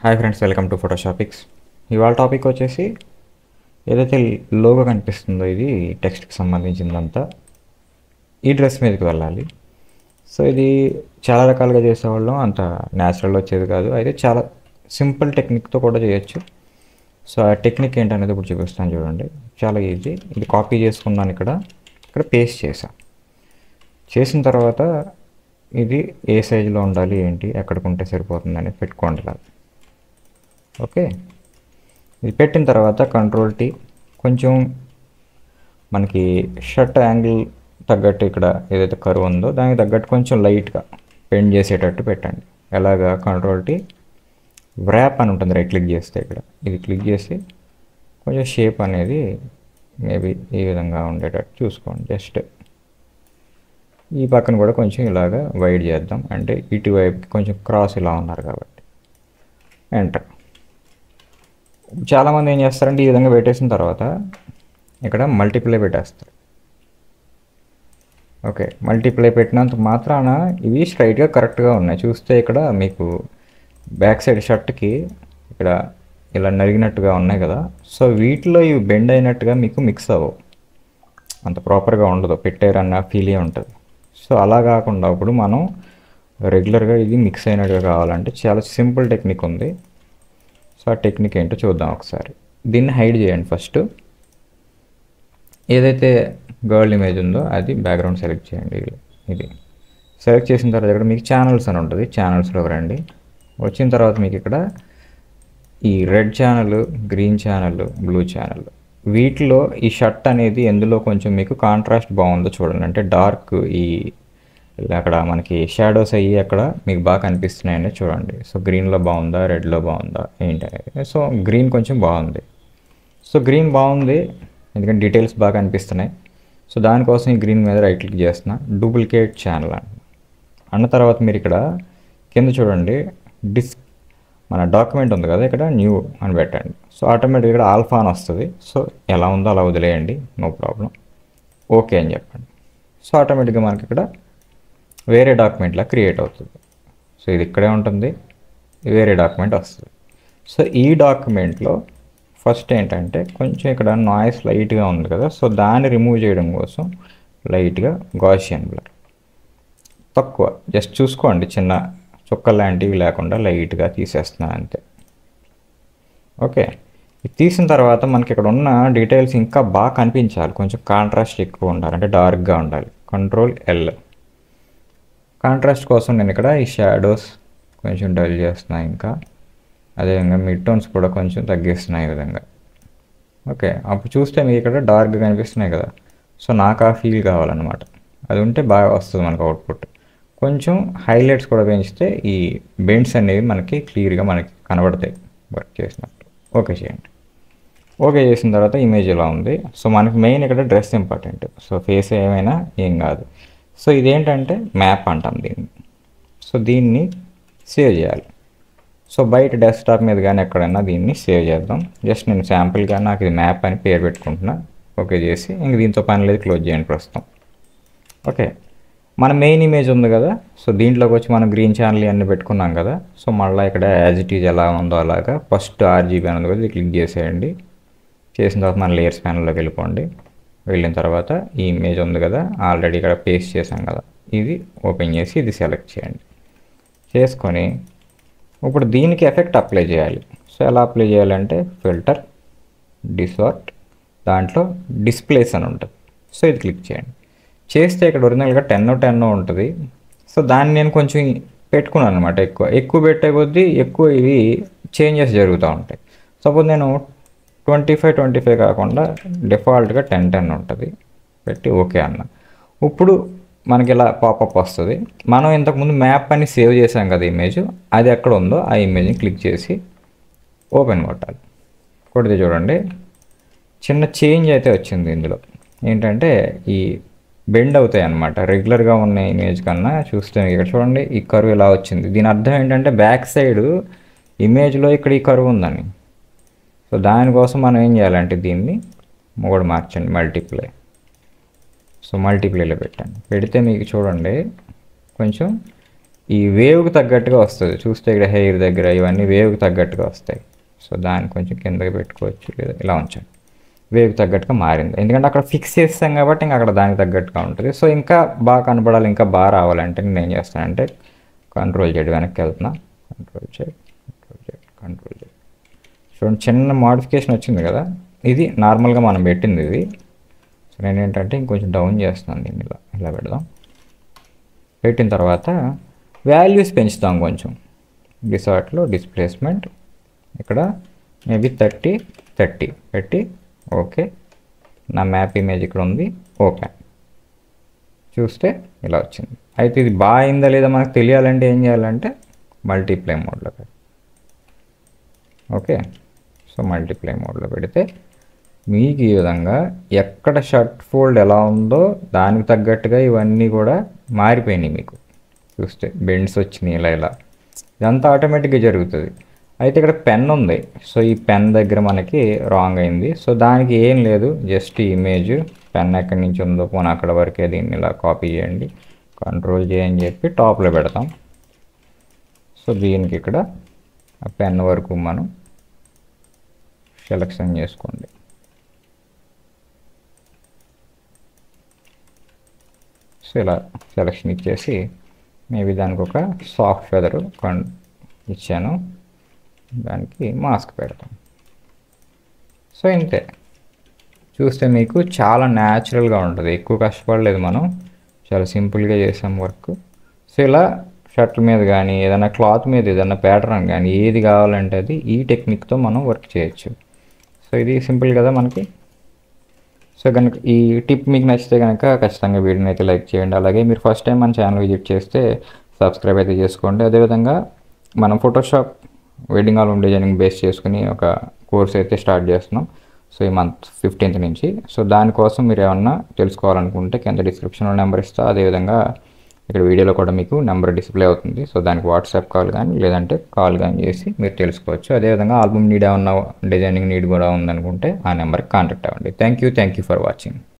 hi friends welcome to Photoshopics ఇవాళ topic వచ్చేసి ఏదైతే లోగో కనిపిస్తుందో ఇది టెక్స్ట్కి సంబంధించిందంతా ఈ డ్రెస్ మీదకి వెళ్ళాలి సో ఇది చాలా రకాలుగా చేసేవాళ్ళం అంత న్యాచురల్ వచ్చేది కాదు అయితే చాలా సింపుల్ టెక్నిక్తో కూడా చేయొచ్చు సో ఆ టెక్నిక్ ఏంటనేది ఇప్పుడు చూపిస్తాను చూడండి చాలా ఈజీ ఇది కాపీ చేసుకున్నాను ఇక్కడ ఇక్కడ పేస్ట్ చేశాను చేసిన తర్వాత ఇది ఏ సైజులో ఉండాలి ఏంటి ఎక్కడికి ఉంటే సరిపోతుంది అనేది పెట్టుకోండి ఇలా ఓకే ఇది పెట్టిన తర్వాత కంట్రోల్ టీ కొంచెం మనకి షర్ట్ యాంగిల్ తగ్గట్టు ఇక్కడ ఏదైతే కరువు ఉందో దానికి తగ్గట్టు కొంచెం లైట్గా పెండ్ చేసేటట్టు పెట్టండి ఎలాగా కంట్రోల్ టీ వ్రాప్ అని ఉంటుంది రైట్ క్లిక్ చేస్తే ఇక్కడ ఇది క్లిక్ చేసి కొంచెం షేప్ అనేది మేబీ ఈ విధంగా ఉండేటట్టు చూసుకోండి జస్ట్ ఈ పక్కన కూడా కొంచెం ఇలాగా వైడ్ చేద్దాం అంటే ఇటువైపు కొంచెం క్రాస్ ఇలా ఉన్నారు కాబట్టి ఎంటర్ చాలామంది ఏం చేస్తారంటే ఈ విధంగా పెట్టేసిన తర్వాత ఇక్కడ మల్టిప్లై పెట్టేస్తారు ఓకే మల్టిప్లై పెట్టినంత మాత్రాన ఇవి స్ట్రైట్గా కరెక్ట్గా ఉన్నాయి చూస్తే ఇక్కడ మీకు బ్యాక్ సైడ్ షర్ట్కి ఇక్కడ ఇలా నరిగినట్టుగా ఉన్నాయి కదా సో వీటిలో ఇవి బెండ్ అయినట్టుగా మీకు మిక్స్ అవ్వవు అంత ప్రాపర్గా ఉండదు పెట్టారన్న ఫీలే ఉంటుంది సో అలా కాకుండా ఇప్పుడు మనం రెగ్యులర్గా ఇది మిక్స్ అయినట్టుగా కావాలంటే చాలా సింపుల్ టెక్నిక్ ఉంది సో ఆ టెక్నిక్ ఏంటో చూద్దాం ఒకసారి దీన్ని హైడ్ చేయండి ఫస్ట్ ఏదైతే గర్ల్ ఇమేజ్ ఉందో అది బ్యాక్గ్రౌండ్ సెలెక్ట్ చేయండి ఇది సెలెక్ట్ చేసిన తర్వాత ఇక్కడ మీకు ఛానల్స్ అని ఉంటుంది ఛానల్స్లో రండి వచ్చిన తర్వాత మీకు ఇక్కడ ఈ red channel green channel blue channel వీటిలో ఈ షర్ట్ అనేది ఎందులో కొంచెం మీకు కాంట్రాస్ట్ బాగుందో చూడండి అంటే డార్క్ ఈ అక్కడ మనకి షాడోస్ అయ్యి అక్కడ మీకు బాగా కనిపిస్తున్నాయండి చూడండి సో గ్రీన్లో బాగుందా రెడ్లో బాగుందా ఏంటి అనేది సో గ్రీన్ కొంచెం బాగుంది సో గ్రీన్ బాగుంది ఎందుకంటే డీటెయిల్స్ బాగా కనిపిస్తున్నాయి సో దానికోసం ఈ గ్రీన్ మీద రైట్ క్లిక్ చేస్తున్నా డూప్లికేట్ ఛానల్ అంట అన్న తర్వాత మీరు ఇక్కడ కింద చూడండి డిస్క్ మన డాక్యుమెంట్ ఉంది కదా ఇక్కడ న్యూ అని పెట్టండి సో ఆటోమేటిక్గా ఇక్కడ ఆల్ఫా అని వస్తుంది సో ఎలా ఉందో అలా వదిలేయండి నో ప్రాబ్లం ఓకే అని చెప్పండి సో ఆటోమేటిక్గా మనకి ఇక్కడ వేరే డాక్యుమెంట్లా క్రియేట్ అవుతుంది సో ఇది ఇక్కడే ఉంటుంది వేరే డాక్యుమెంట్ వస్తుంది సో ఈ డాక్యుమెంట్లో ఫస్ట్ ఏంటంటే కొంచెం ఇక్కడ నాయిస్ లైట్గా ఉంది కదా సో దాన్ని రిమూవ్ చేయడం కోసం లైట్గా గాషియన్ బ్లర్ తక్కువ జస్ట్ చూసుకోండి చిన్న చుక్కలు లాంటివి లేకుండా లైట్గా తీసేస్తున్నాను అంతే ఓకే ఇది తీసిన తర్వాత మనకి ఇక్కడ ఉన్న డీటెయిల్స్ ఇంకా బాగా కనిపించాలి కొంచెం కాంట్రాస్ట్ ఎక్కువ ఉండాలి అంటే డార్క్గా ఉండాలి కంట్రోల్ ఎల్ కాంట్రాస్ట్ కోసం నేను ఇక్కడ ఈ షాడోస్ కొంచెం డల్ చేస్తున్నా ఇంకా అదేవిధంగా మిడ్ టోన్స్ కూడా కొంచెం తగ్గిస్తున్నాయి ఈ విధంగా ఓకే అప్పుడు చూస్తే మీకు ఇక్కడ డార్క్గా కనిపిస్తున్నాయి కదా సో నాకు ఆ ఫీల్ కావాలన్నమాట అది ఉంటే బాగా వస్తుంది మనకు అవుట్పుట్ కొంచెం హైలైట్స్ కూడా పెంచితే ఈ బెండ్స్ అనేవి మనకి క్లియర్గా మనకి కనబడతాయి వర్క్ చేసినట్టు ఓకే చేయండి ఓకే చేసిన తర్వాత ఇమేజ్ ఇలా ఉంది సో మనకి మెయిన్ ఇక్కడ డ్రెస్ ఇంపార్టెంట్ సో ఫేస్ ఏమైనా ఏం కాదు సో ఇదేంటంటే మ్యాప్ అంటాం దీన్ని సో దీన్ని సేవ్ చేయాలి సో బయట డెస్క్టాప్ మీద కానీ ఎక్కడైనా దీన్ని సేవ్ చేద్దాం జస్ట్ నేను శాంపుల్గా నాకు ఇది మ్యాప్ అని పేరు పెట్టుకుంటున్నా ఓకే చేసి ఇంక దీంతో పని లేదు క్లోజ్ చేయండి ప్రస్తుతం ఓకే మన మెయిన్ ఇమేజ్ ఉంది కదా సో దీంట్లోకి వచ్చి మనం గ్రీన్ ఛానల్ అన్నీ పెట్టుకున్నాం కదా సో మళ్ళీ ఇక్కడ యాజ్ ఇట్ ఈజ్ ఎలా ఉందో అలాగా ఫస్ట్ ఆర్జీబీ అనేది కూడా క్లిక్ చేసేయండి చేసిన తర్వాత మన లేయర్స్ ప్యానల్లోకి వెళ్ళిపోండి వెళ్ళిన తర్వాత ఈ ఇమేజ్ ఉంది కదా ఆల్రెడీ ఇక్కడ పేస్ట్ చేసాం కదా ఇది ఓపెన్ చేసి ఇది సెలెక్ట్ చేయండి చేసుకొని ఇప్పుడు దీనికి ఎఫెక్ట్ అప్లై చేయాలి సో ఎలా అప్లై చేయాలంటే ఫిల్టర్ డిసార్ట్ దాంట్లో డిస్ప్లేస్ అని ఉంటుంది సో ఇది క్లిక్ చేయండి చేస్తే ఇక్కడ ఒరిజినల్గా టెన్ టెన్ ఉంటుంది సో దాన్ని నేను కొంచెం పెట్టుకున్నాను అనమాట ఎక్కువ ఎక్కువ పెట్టే కొద్దీ ఎక్కువ ఇవి చేంజెస్ జరుగుతూ ఉంటాయి సపోజ్ నేను ట్వంటీ ఫైవ్ ట్వంటీ ఫైవ్ కాకుండా డిఫాల్ట్గా టెన్ టెన్ ఉంటుంది పెట్టి ఓకే అన్న ఇప్పుడు మనకి ఇలా పాపప్ వస్తుంది మనం ఇంతకుముందు మ్యాప్ అని సేవ్ చేసాం కదా ఇమేజ్ అది ఎక్కడ ఉందో ఆ ఇమేజ్ని క్లిక్ చేసి ఓపెన్ కొట్టాలి కొడితే చూడండి చిన్న చేంజ్ అయితే వచ్చింది ఇందులో ఏంటంటే ఈ బెండ్ అవుతాయి అనమాట రెగ్యులర్గా ఉన్న ఇమేజ్ కన్నా చూస్తే ఇక్కడ చూడండి ఈ కరువు ఇలా వచ్చింది దీని అర్థం ఏంటంటే బ్యాక్ సైడ్ ఇమేజ్లో ఇక్కడ ఈ కరువు ఉందని సో దానికోసం మనం ఏం చేయాలంటే దీన్ని మూడు మార్చండి మల్టిప్లై సో మల్టిప్లైలో పెట్టండి పెడితే మీకు చూడండి కొంచెం ఈ వేవ్కి తగ్గట్టుగా వస్తుంది చూస్తే ఇక్కడ హెయిర్ దగ్గర ఇవన్నీ వేవ్కి తగ్గట్టుగా వస్తాయి సో దాన్ని కొంచెం కిందకి పెట్టుకోవచ్చు లేదా ఇలా ఉంచండి వేవ్కి తగ్గట్టుగా మారింది ఎందుకంటే అక్కడ ఫిక్స్ చేస్తాం కాబట్టి ఇంకా అక్కడ దానికి తగ్గట్టుగా ఉంటుంది సో ఇంకా బాగా కనపడాలి ఇంకా బాగా రావాలంటే నేను ఏం చేస్తానంటే కంట్రోల్ చేయడం వెనక్కి వెళ్తున్నా కంట్రోల్ చేయండి కంట్రోల్ చేయండి కంట్రోల్ చేయండి చూడండి చిన్న మోడిఫికేషన్ వచ్చింది కదా ఇది నార్మల్గా మనం పెట్టింది ఇది సో నేను ఏంటంటే ఇంకొంచెం డౌన్ చేస్తున్నాను దీన్ని ఇలా ఇలా పెడదాం పెట్టిన తర్వాత వాల్యూస్ పెంచుతాం కొంచెం డిసార్ట్లో డిస్ప్లేస్మెంట్ ఇక్కడ మేబీ థర్టీ థర్టీ పెట్టి ఓకే నా మ్యాప్ ఇమేజ్ ఇక్కడ ఉంది ఓకే చూస్తే ఇలా వచ్చింది అయితే ఇది బాగా అయిందా లేదా మనకు తెలియాలంటే ఏం చేయాలంటే మల్టీప్లై మోడ్లో పెట్టి ఓకే సో మల్టీప్లై మోడ్లో పెడితే మీకు ఈ విధంగా ఎక్కడ షర్ట్ ఫోల్డ్ ఎలా ఉందో దానికి తగ్గట్టుగా ఇవన్నీ కూడా మారిపోయినాయి మీకు చూస్తే బెండ్స్ వచ్చినాయి ఇలా ఇలా ఇదంతా ఆటోమేటిక్గా జరుగుతుంది అయితే ఇక్కడ పెన్ ఉంది సో ఈ పెన్ దగ్గర మనకి రాంగ్ అయింది సో దానికి ఏం లేదు జస్ట్ ఇమేజ్ పెన్ ఎక్కడి నుంచి ఉందో పోనీ అక్కడ వరకే దీన్ని ఇలా కాపీ చేయండి కంట్రోల్ చేయని చెప్పి టాప్లో పెడతాం సో దీనికి ఇక్కడ ఆ పెన్ వరకు మనం సెలెక్షన్ చేసుకోండి సో ఇలా సెలెక్షన్ ఇచ్చేసి మేబీ దానికి ఒక సాఫ్ట్ ఫెదర్ ఇచ్చాను దానికి మాస్క్ పెడతాం సో ఇంతే చూస్తే మీకు చాలా న్యాచురల్గా ఉంటుంది ఎక్కువ కష్టపడలేదు మనం చాలా సింపుల్గా చేసాం వర్క్ సో ఇలా షర్ట్ల మీద కానీ ఏదైనా క్లాత్ మీద ఏదైనా ప్యాటర్న్ కానీ ఏది కావాలంటే అది ఈ టెక్నిక్తో మనం వర్క్ చేయొచ్చు సో ఇది సింపుల్ కదా మనకి సో కనుక ఈ టిప్ మీకు నచ్చితే కనుక ఖచ్చితంగా వీడియోని అయితే లైక్ చేయండి అలాగే మీరు ఫస్ట్ టైం మన ఛానల్ విజిట్ చేస్తే సబ్స్క్రైబ్ అయితే చేసుకోండి అదేవిధంగా మనం Photoshop wedding album designing base చేసుకుని ఒక కోర్స్ అయితే స్టార్ట్ చేస్తున్నాం సో ఈ మంత్ ఫిఫ్టీన్త్ నుంచి సో దానికోసం మీరు ఏమన్నా తెలుసుకోవాలనుకుంటే కింద డిస్క్రిప్షన్లో నెంబర్ ఇస్తా అదేవిధంగా ఇక్కడ వీడియోలో కూడా మీకు నెంబర్ డిస్ప్లే అవుతుంది సో దానికి వాట్సాప్ కాల్ కానీ లేదంటే కాల్ కానీ చేసి మీరు తెలుసుకోవచ్చు అదేవిధంగా ఆల్బమ్ నీడ్ ఏమన్నా డిజైనింగ్ నీడ్ కూడా ఉందనుకుంటే ఆ నెంబర్కి కాంటాక్ట్ అవ్వండి thank you thank you for watching